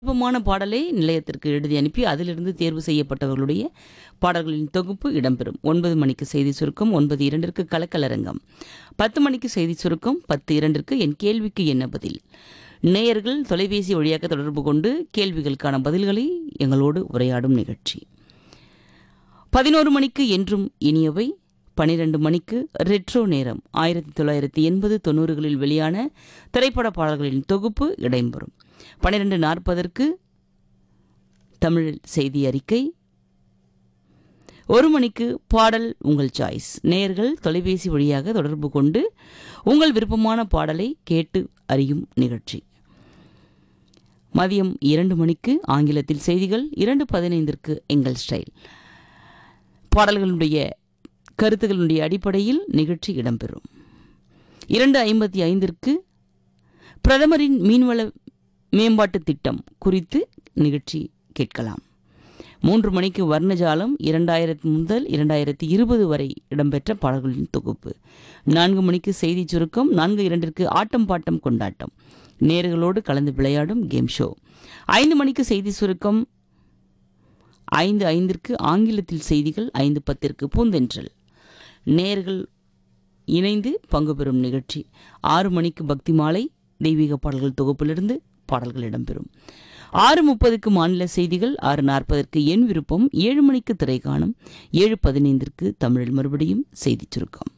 விருப்பமான பாடலை நிலையத்திற்கு எழுதி அனுப்பி அதிலிருந்து தேர்வு செய்யப்பட்டவர்களுடைய பாடல்களின் தொகுப்பு இடம்பெறும் ஒன்பது மணிக்கு செய்தி சுருக்கம் ஒன்பது இரண்டிற்கு கலக்கலரங்கம் பத்து மணிக்கு செய்தி சுருக்கம் பத்து இரண்டிற்கு என் கேள்விக்கு என்ன பதில் நேயர்கள் தொலைபேசி வழியாக தொடர்பு கொண்டு கேள்விகளுக்கான பதில்களை எங்களோடு உரையாடும் நிகழ்ச்சி பதினோரு மணிக்கு என்றும் இனியவை பனிரெண்டு மணிக்கு ரெட்ரோ நேரம் ஆயிரத்தி தொள்ளாயிரத்தி எண்பது தொண்ணூறுகளில் வெளியான திரைப்பட பாடல்களின் தொகுப்பு இடம்பெறும் பன்னிரெண்டு நாற்பதற்கு தமிழ் செய்தி அறிக்கை ஒரு மணிக்கு பாடல் உங்கள் சாய்ஸ் நேயர்கள் தொலைபேசி வழியாக தொடர்பு கொண்டு உங்கள் விருப்பமான பாடலை கேட்டு அறியும் நிகழ்ச்சி மதியம் இரண்டு மணிக்கு ஆங்கிலத்தில் செய்திகள் இரண்டு பதினைந்திற்கு எங்கள் ஸ்டைல் பாடல்களுடைய கருத்துக்களுடைய அடிப்படையில் நிகழ்ச்சி இடம்பெறும் இரண்டு ஐம்பத்தி ஐந்திற்கு பிரதமரின் மீன்வள மேம்பாட்டு திட்டம் குறித்து நிகழ்ச்சி கேட்கலாம் மூன்று மணிக்கு வர்ணஜாலம் இரண்டாயிரத்து முதல் இரண்டாயிரத்தி இருபது வரை இடம்பெற்ற பாடல்களின் தொகுப்பு நான்கு மணிக்கு செய்தி சுருக்கம் நான்கு இரண்டிற்கு ஆட்டம் பாட்டம் கொண்டாட்டம் நேர்களோடு கலந்து விளையாடும் கேம் ஷோ ஐந்து மணிக்கு செய்தி சுருக்கம் ஐந்து ஐந்திற்கு ஆங்கிலத்தில் செய்திகள் ஐந்து பத்திற்கு பூந்தென்றல் நேர்கள் இணைந்து பங்கு பெறும் நிகழ்ச்சி ஆறு மணிக்கு பக்தி மாலை தெய்வீக பாடல்கள் தொகுப்பிலிருந்து பாடல்கள் இடம்பெறும் ஆறு முப்பதுக்கு மாநில செய்திகள் ஆறு நாற்பதற்கு என் விருப்பம் ஏழு மணிக்கு திரைக்காணும் ஏழு பதினைந்திற்கு தமிழில் மறுபடியும் செய்திச் சுருக்கம்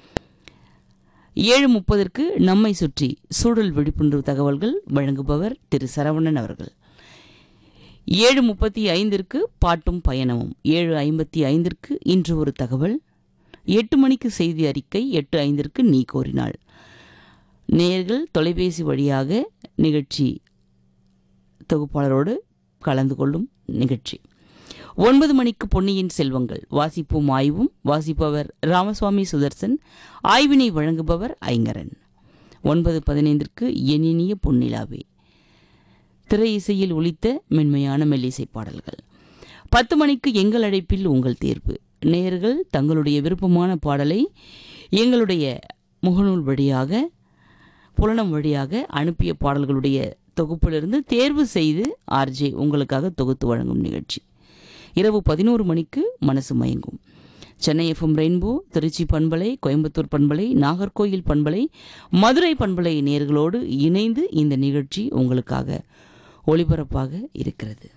ஏழு முப்பதற்கு நம்மை சுற்றி சூழல் விழிப்புணர்வு தகவல்கள் வழங்குபவர் திரு சரவணன் அவர்கள் ஏழு முப்பத்தி ஐந்திற்கு பாட்டும் பயணமும் ஏழு ஐம்பத்தி ஐந்திற்கு இன்று ஒரு தகவல் எட்டு மணிக்கு செய்தி அறிக்கை எட்டு ஐந்திற்கு நீ கோரினாள் நேர்கள் தொலைபேசி வழியாக நிகழ்ச்சி தொகுப்பாளரோடு கலந்து கொள்ளும் நிகழ்ச்சி ஒன்பது மணிக்கு பொன்னியின் செல்வங்கள் வாசிப்பும் ஆய்வும் வாசிப்பவர் ராமசுவாமி சுதர்சன் ஆய்வினை வழங்குபவர் ஐங்கரன் ஒன்பது பதினைந்திற்கு எண்ணினிய பொன்னிலாவே திரை இசையில் ஒலித்த மென்மையான மெல்லிசை பாடல்கள் பத்து மணிக்கு எங்கள் அழைப்பில் உங்கள் தேர்வு நேயர்கள் தங்களுடைய விருப்பமான பாடலை எங்களுடைய முகநூல் வழியாக புலனம் வழியாக அனுப்பிய பாடல்களுடைய தொகுப்பிலிருந்து தேர்வு செய்து ஆர்ஜே உங்களுக்காக தொகுத்து வழங்கும் நிகழ்ச்சி இரவு பதினோரு மணிக்கு மனசு மயங்கும் சென்னை எஃப்எம் ரெயின்போ திருச்சி பண்பலை கோயம்புத்தூர் பண்பலை நாகர்கோயில் பண்பலை மதுரை பண்பலை நேர்களோடு இணைந்து இந்த நிகழ்ச்சி உங்களுக்காக ஒளிபரப்பாக இருக்கிறது